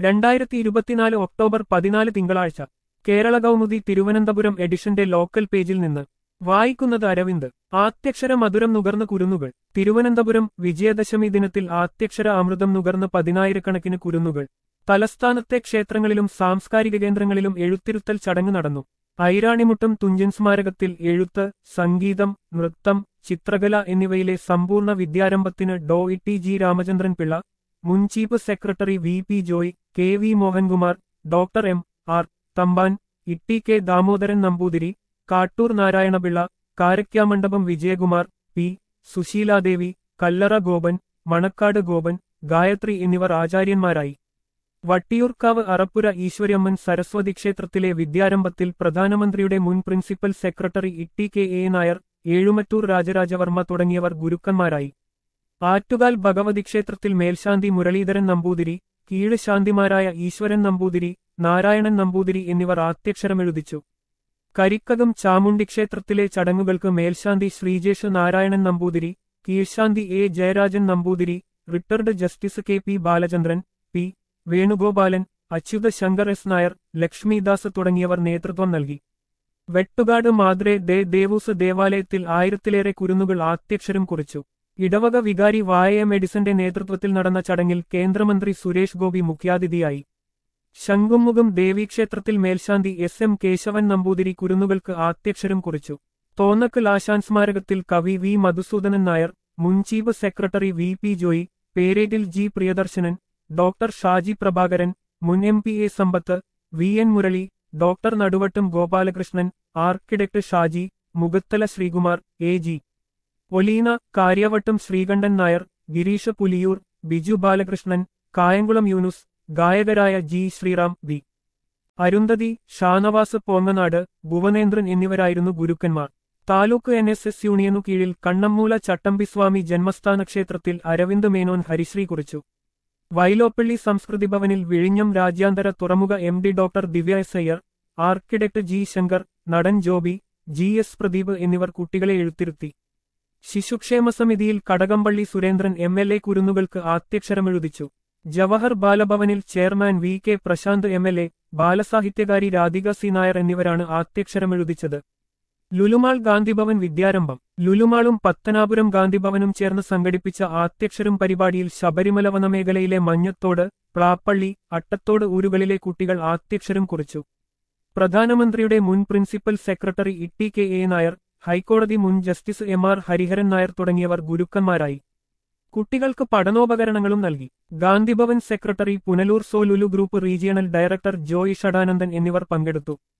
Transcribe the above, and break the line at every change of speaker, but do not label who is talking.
രണ്ടായിരത്തി ഇരുപത്തിനാല് ഒക്ടോബർ പതിനാല് തിങ്കളാഴ്ച കേരള കൗമുദി തിരുവനന്തപുരം എഡിഷന്റെ ലോക്കൽ പേജിൽ നിന്ന് വായിക്കുന്നത് അരവിന്ദ് ആദ്യക്ഷര മധുരം നുകർന്ന് കുരുന്നുകൾ തിരുവനന്തപുരം വിജയദശമി ദിനത്തിൽ ആദ്യക്ഷര അമൃതം നുകർന്ന് പതിനായിരക്കണക്കിന് കുരുന്നുകൾ തലസ്ഥാനത്തെ ക്ഷേത്രങ്ങളിലും സാംസ്കാരിക കേന്ദ്രങ്ങളിലും എഴുത്തിരുത്തൽ ചടങ്ങ് നടന്നു ഐരാണിമുട്ടം തുഞ്ചൻ സ്മാരകത്തിൽ എഴുത്ത് സംഗീതം നൃത്തം ചിത്രകല എന്നിവയിലെ സമ്പൂർണ്ണ വിദ്യാരംഭത്തിന് Dr E T G Ramachandran Pillai മുൻ chief secretary V P Joy K V Mohankumar doctor M R Thampan T K Damodaran Namboothiri Kattoor Narayanapillai Karakkamandapam Vijayakumar P Susheeladevi Kallara Gopan Manacaud Gopan Gayathri എന്നിവർ ആചാര്യന്മാരായി വട്ടിയൂർക്കാവ് അറപ്പുര ഈശ്വര്യമ്മൻ സരസ്വതി ക്ഷേത്രത്തിലെ വിദ്യാരംഭത്തിൽ പ്രധാനമന്ത്രിയുടെ മുൻ principal secretary T K A Nair Ezhumattoor Rajarajavarma തുടങ്ങിയവർ ഗുരുക്കന്മാരായി ആറ്റുകാൽ ഭഗവതി ക്ഷേത്രത്തിൽ മേൽശാന്തി മുരളീധരൻ നമ്പൂതിരി കീഴ് ശാന്തിമാരായ ഈശ്വരൻ നമ്പൂതിരി നാരായണൻ നമ്പൂതിരി എന്നിവർ ആദ്യക്ഷരമെഴുതിച്ചു കരിക്കകം ചാമുണ്ടി ക്ഷേത്രത്തിലെ ചടങ്ങുകൾക്ക് മേൽശാന്തി ശ്രീജേഷ് നാരായണൻ നമ്പൂതിരി കീഴ്ശാന്തി A Jayarajan Namboothiri retired justice K P Balachandran P Venugopalan Achyutha Shankar S Nair Lakshmidas തുടങ്ങിയവർ നേതൃത്വം നൽകി വെട്ടുകാട് മാദ്രെ ദേ ദേവൂസ് ദേവാലയത്തിൽ ആയിരത്തിലേറെ കുരുന്നുകൾ ആദ്യക്ഷരം കുറിച്ചു ഇടവക വികാരി വായ മെഡിസന്റെ നേതൃത്വത്തിൽ നടന്ന ചടങ്ങിൽ കേന്ദ്രമന്ത്രി സുരേഷ് ഗോപി മുഖ്യാതിഥിയായി ശംഖുമുഖം ദേവീക്ഷേത്രത്തിൽ മേൽശാന്തി എസ് എം കേശവൻ നമ്പൂതിരി കുരുന്നുകൾക്ക് ആദ്യക്ഷരം കുറിച്ചു തോന്നക്കൽ ആശാൻ സ്മാരകത്തിൽ കവി വി മധുസൂദനൻ നായർ മുൻ chief secretary V P Joy Perettil G Priyadarshanan doctor Shaji Prabhakaran മുൻ M P A Sampath V N Murali doctor Naduvattam Gopalakrishnan architect Shaji Mukhathala Sreekumar A G Oleena Kariavattom Sreekantan Nair Gireesh Puliyoor Biju Balakrishnan Kayamkulam Yoonus ഗായകരായ ജി ശ്രീറാം വി അരുന്ധതി ഷാനവാസ് പോങ്ങനാട് ഭുവനേന്ദ്രൻ എന്നിവരായിരുന്നു ഗുരുക്കന്മാർ താലൂക്ക് എൻ എസ് എസ് യൂണിയനു കീഴിൽ കണ്ണമ്മൂല ചട്ടമ്പിസ്വാമി ജന്മസ്ഥാന ക്ഷേത്രത്തിൽ അരവിന്ദ് മേനോൻ ഹരിശ്രീ കുറിച്ചു വൈലോപ്പള്ളി സംസ്കൃതി ഭവനിൽ വിഴിഞ്ഞം രാജ്യാന്തര തുറമുഖ M D doctor Divya S Iyer architect G Shankar നടൻ ജോബി ജി എസ് പ്രദീപ് എന്നിവർ കുട്ടികളെ എഴുത്തിരുത്തി ശിശുക്ഷേമ സമിതിയിൽ Kadakampally Surendran M L A കുരുന്നുകൾക്ക് ആദ്യക്ഷരമെഴുതിച്ചു ജവഹർ ബാലഭവനിൽ chairman V K Prashanth M L A ബാലസാഹിത്യകാരി രാധിക സി നായർ എന്നിവരാണ് ആദ്യക്ഷരമെഴുതിച്ചത് ലുലുമാൾ ഗാന്ധിഭവൻ വിദ്യാരംഭം ലുലുമാളും പത്തനാപുരം ഗാന്ധിഭവനും ചേർന്ന് സംഘടിപ്പിച്ച ആദ്യക്ഷരം പരിപാടിയിൽ ശബരിമല വനമേഖലയിലെ മഞ്ഞത്തോട് പ്ലാപ്പള്ളി അട്ടത്തോട് ഊരുകളിലെ കുട്ടികൾ ആദ്യക്ഷരം കുറിച്ചു പ്രധാനമന്ത്രിയുടെ മുൻ principal secretary T K A Nair ഹൈക്കോടതി മുൻ justice M R Hariharan Nair തുടങ്ങിയവർ ഗുരുക്കന്മാരായി കുട്ടികൾക്ക് പഠനോപകരണങ്ങളും നൽകി ഗാന്ധിഭവൻ സെക്രട്ടറി പുനലൂർ സോ Lulu group regional director Joy Shadanandan എന്നിവർ പങ്കെടുത്തു